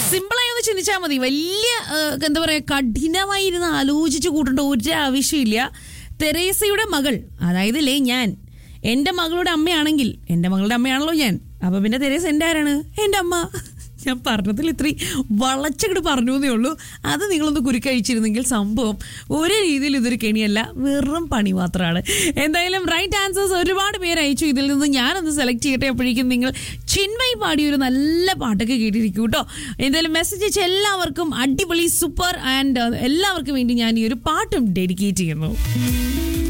സിമ്പിളായി ഒന്ന് ചിന്തിച്ചാൽ മതി വലിയ ആ, എന്താ പറയാ കഠിനമായി ഇരുന്ന് ആലോചിച്ച് കൂട്ടേണ്ട ഒരു ആവശ്യമില്ല തെരേസയുടെ മകൾ അതായത് ലേ ഞാൻ എന്റെ മകളുടെ അമ്മയാണെങ്കിൽ എന്റെ മകളുടെ അമ്മയാണല്ലോ ഞാൻ അപ്പൊ പിന്നെ തെരേസ എന്റെ ആരാണ് എന്റെ അമ്മ ഞാൻ പറഞ്ഞതിൽ ഇത്രയും വളച്ചങ്ങട് പറഞ്ഞു എന്നേ ഉള്ളൂ അത് നിങ്ങളൊന്ന് കുരുക്കഴിച്ചിരുന്നെങ്കിൽ സംഭവം ഒരു രീതിയിൽ ഇതൊരു കെണിയല്ല വെറും പണി മാത്രമാണ് എന്തായാലും റൈറ്റ് ആൻസേഴ്സ് ഒരുപാട് പേര് അയച്ചു ഇതിൽ നിന്ന് ഞാനൊന്ന് സെലക്ട് ചെയ്യട്ടെ അപ്പോഴേക്കും നിങ്ങൾ ചിന്മയി പാടിയ ഒരു നല്ല പാട്ടൊക്കെ കേട്ടിരിക്കും കേട്ടോ എന്തായാലും മെസ്സേജ് അയച്ച എല്ലാവർക്കും അടിപൊളി സൂപ്പർ ആൻഡ് എല്ലാവർക്കും വേണ്ടി ഞാൻ ഈ ഒരു പാട്ടും ഡെഡിക്കേറ്റ് ചെയ്യുന്നു